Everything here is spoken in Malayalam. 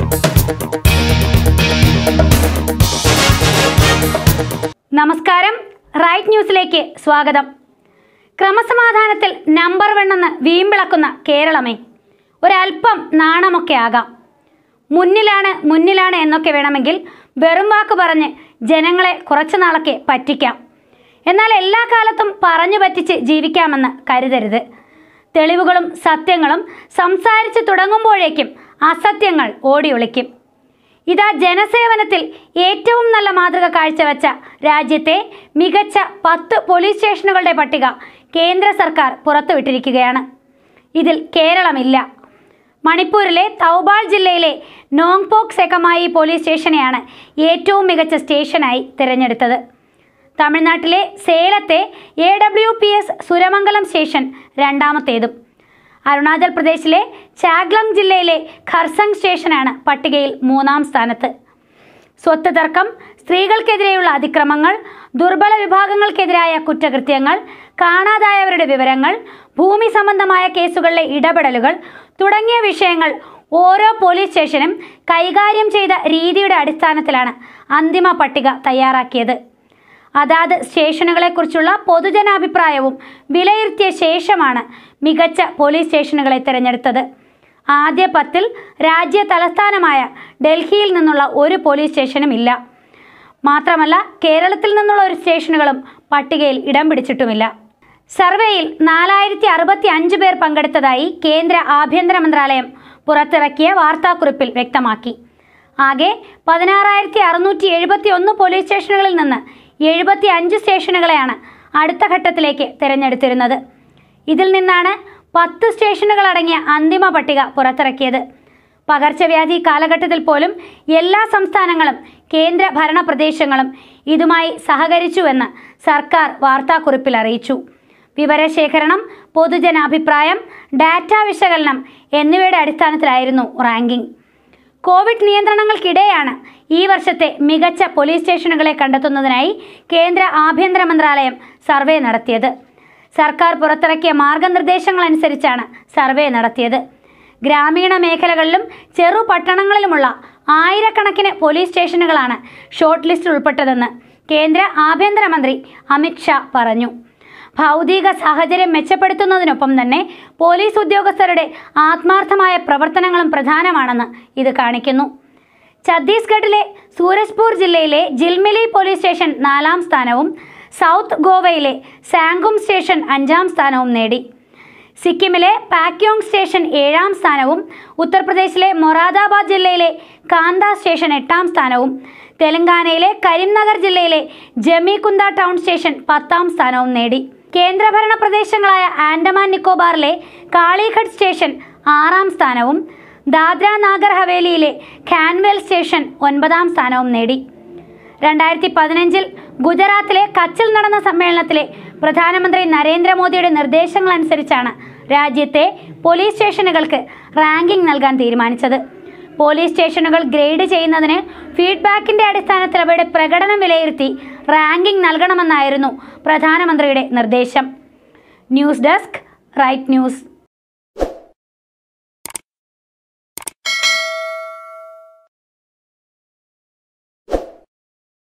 നമസ്കാരം റൈറ്റ് ന്യൂസിലേക്ക് സ്വാഗതം ക്രമസമാധാനത്തിൽ നമ്പർ വണ്ണെന്ന് വീമ്പിളക്കുന്ന കേരളമേ ഒരല്പം നാണമൊക്കെ ആകാം മുന്നിലാണ് മുന്നിലാണ് എന്നൊക്കെ വേണമെങ്കിൽ വെറും വാക്ക് പറഞ്ഞ് ജനങ്ങളെ കുറച്ചു നാളൊക്കെ പറ്റിക്കാം എന്നാൽ എല്ലാ കാലത്തും പറഞ്ഞു പറ്റിച്ച് ജീവിക്കാമെന്ന് കരുതരുത് തെളിവുകളും സത്യങ്ങളും സംസാരിച്ച് തുടങ്ങുമ്പോഴേക്കും അസത്യങ്ങൾ ഓടിയൊളിക്കും ഇതാ ജനസേവനത്തിൽ ഏറ്റവും നല്ല മാതൃക കാഴ്ചവെച്ച രാജ്യത്തെ മികച്ച പത്ത് പോലീസ് സ്റ്റേഷനുകളുടെ പട്ടിക കേന്ദ്ര സർക്കാർ പുറത്തുവിട്ടിരിക്കുകയാണ് ഇതിൽ കേരളമില്ല മണിപ്പൂരിലെ തൗബാൾ ജില്ലയിലെ നോങ്പോക് സെക്കമായി പോലീസ് സ്റ്റേഷനെയാണ് ഏറ്റവും മികച്ച സ്റ്റേഷനായി തിരഞ്ഞെടുത്തത് തമിഴ്നാട്ടിലെ സേലത്തെ A W P S Suramangalam station രണ്ടാമത്തേതും അരുണാചൽ പ്രദേശിലെ ചാഗ്ലങ് ജില്ലയിലെ ഖർസങ് സ്റ്റേഷനാണ് പട്ടികയിൽ മൂന്നാം സ്ഥാനത്ത് സ്വത്ത് തർക്കം സ്ത്രീകൾക്കെതിരെയുള്ള അതിക്രമങ്ങൾ ദുർബല വിഭാഗങ്ങൾക്കെതിരായ കുറ്റകൃത്യങ്ങൾ കാണാതായവരുടെ വിവരങ്ങൾ ഭൂമി സംബന്ധമായ കേസുകളിലെ ഇടപെടലുകൾ തുടങ്ങിയ വിഷയങ്ങൾ ഓരോ പോലീസ് സ്റ്റേഷനും കൈകാര്യം ചെയ്ത രീതിയുടെ അടിസ്ഥാനത്തിലാണ് അന്തിമ പട്ടിക തയ്യാറാക്കിയത് അതാത് സ്റ്റേഷനുകളെക്കുറിച്ചുള്ള പൊതുജനാഭിപ്രായവും വിലയിരുത്തിയ ശേഷമാണ് മികച്ച പോലീസ് സ്റ്റേഷനുകളെ തിരഞ്ഞെടുത്തത് ആദ്യ പത്തിൽ രാജ്യ തലസ്ഥാനമായ ഡൽഹിയിൽ നിന്നുള്ള ഒരു പോലീസ് സ്റ്റേഷനും ഇല്ല മാത്രമല്ല കേരളത്തിൽ നിന്നുള്ള ഒരു സ്റ്റേഷനുകളും പട്ടികയിൽ ഇടം പിടിച്ചിട്ടുമില്ല സർവേയിൽ നാലായിരത്തി അറുപത്തി അഞ്ച് പേർ പങ്കെടുത്തതായി കേന്ദ്ര ആഭ്യന്തര മന്ത്രാലയം പുറത്തിറക്കിയ വാർത്താക്കുറിപ്പിൽ വ്യക്തമാക്കി ആകെ പതിനാറായിരത്തി അറുന്നൂറ്റി എഴുപത്തി ഒന്ന് പോലീസ് സ്റ്റേഷനുകളിൽ നിന്ന് എഴുപത്തി അഞ്ച് സ്റ്റേഷനുകളെയാണ് അടുത്ത ഘട്ടത്തിലേക്ക് തിരഞ്ഞെടുത്തിരുന്നത് ഇതിൽ നിന്നാണ് പത്ത് സ്റ്റേഷനുകൾ അടങ്ങിയ അന്തിമ പട്ടിക പുറത്തിറക്കിയത് പകർച്ചവ്യാധി കാലഘട്ടത്തിൽ പോലും എല്ലാ സംസ്ഥാനങ്ങളും കേന്ദ്ര ഭരണ പ്രദേശങ്ങളും ഇതുമായി സഹകരിച്ചുവെന്ന് സർക്കാർ വാർത്താക്കുറിപ്പിൽ അറിയിച്ചു വിവരശേഖരണം പൊതുജനാഭിപ്രായം ഡാറ്റ വിശകലനം എന്നിവയുടെ അടിസ്ഥാനത്തിലായിരുന്നു റാങ്കിംഗ് കോവിഡ് നിയന്ത്രണങ്ങൾക്കിടെയാണ് ഈ വർഷത്തെ മികച്ച പോലീസ് സ്റ്റേഷനുകളെ കണ്ടെത്തുന്നതിനായി കേന്ദ്ര ആഭ്യന്തര മന്ത്രാലയം സർവേ നടത്തിയത് സർക്കാർ പുറത്തിറക്കിയ മാർഗനിർദ്ദേശങ്ങൾ അനുസരിച്ചാണ് സർവേ നടത്തിയത് ഗ്രാമീണ മേഖലകളിലും ചെറു പട്ടണങ്ങളിലുമുള്ള ആയിരക്കണക്കിന് പോലീസ് സ്റ്റേഷനുകളാണ് ഷോർട്ട് ലിസ്റ്റിൽ ഉൾപ്പെട്ടതെന്ന് കേന്ദ്ര ആഭ്യന്തരമന്ത്രി അമിത് ഷാ പറഞ്ഞു ഭൗതിക സാഹചര്യം മെച്ചപ്പെടുത്തുന്നതിനൊപ്പം തന്നെ പോലീസ് ഉദ്യോഗസ്ഥരുടെ ആത്മാർത്ഥമായ പ്രവർത്തനങ്ങളും പ്രധാനമാണെന്ന് ഇത് കാണിക്കുന്നു ഛത്തീസ്ഗഡിലെ സൂരജ്പൂർ ജില്ലയിലെ ജിൽമിലി പോലീസ് സ്റ്റേഷൻ നാലാം സ്ഥാനവും സൗത്ത് ഗോവയിലെ സാങ്കും സ്റ്റേഷൻ അഞ്ചാം സ്ഥാനവും നേടി സിക്കിമിലെ പാക്യോങ് സ്റ്റേഷൻ ഏഴാം സ്ഥാനവും ഉത്തർപ്രദേശിലെ മൊറാദാബാദ് ജില്ലയിലെ കാന്ത സ്റ്റേഷൻ എട്ടാം സ്ഥാനവും തെലങ്കാനയിലെ കരിംനഗർ ജില്ലയിലെ ജമീകുന്ദ ടൗൺ സ്റ്റേഷൻ പത്താം സ്ഥാനവും നേടി കേന്ദ്രഭരണ പ്രദേശങ്ങളായ ആൻഡമാൻ നിക്കോബാറിലെ കാളിഘട്ട് സ്റ്റേഷൻ ആറാം സ്ഥാനവും ദാദ്ര നാഗർ ഹവേലിയിലെ ഖാൻവേൽ സ്റ്റേഷൻ ഒൻപതാം സ്ഥാനവും നേടി രണ്ടായിരത്തി പതിനഞ്ചിൽ ഗുജറാത്തിലെ കച്ചിൽ നടന്ന സമ്മേളനത്തിലെ പ്രധാനമന്ത്രി നരേന്ദ്രമോദിയുടെ നിർദ്ദേശങ്ങൾ അനുസരിച്ചാണ് രാജ്യത്തെ പോലീസ് സ്റ്റേഷനുകൾക്ക് റാങ്കിംഗ് നൽകാൻ തീരുമാനിച്ചത് പോലീസ് സ്റ്റേഷനുകൾ ഗ്രേഡ് ചെയ്യുന്നതിന് ഫീഡ്ബാക്കിന്റെ അടിസ്ഥാനത്തിൽ അവയുടെ പ്രകടനം വിലയിരുത്തി റാങ്കിംഗ് നൽകണമെന്നായിരുന്നു പ്രധാനമന്ത്രിയുടെ നിർദ്ദേശം ന്യൂസ് ഡെസ്ക് റൈറ്റ് ന്യൂസ്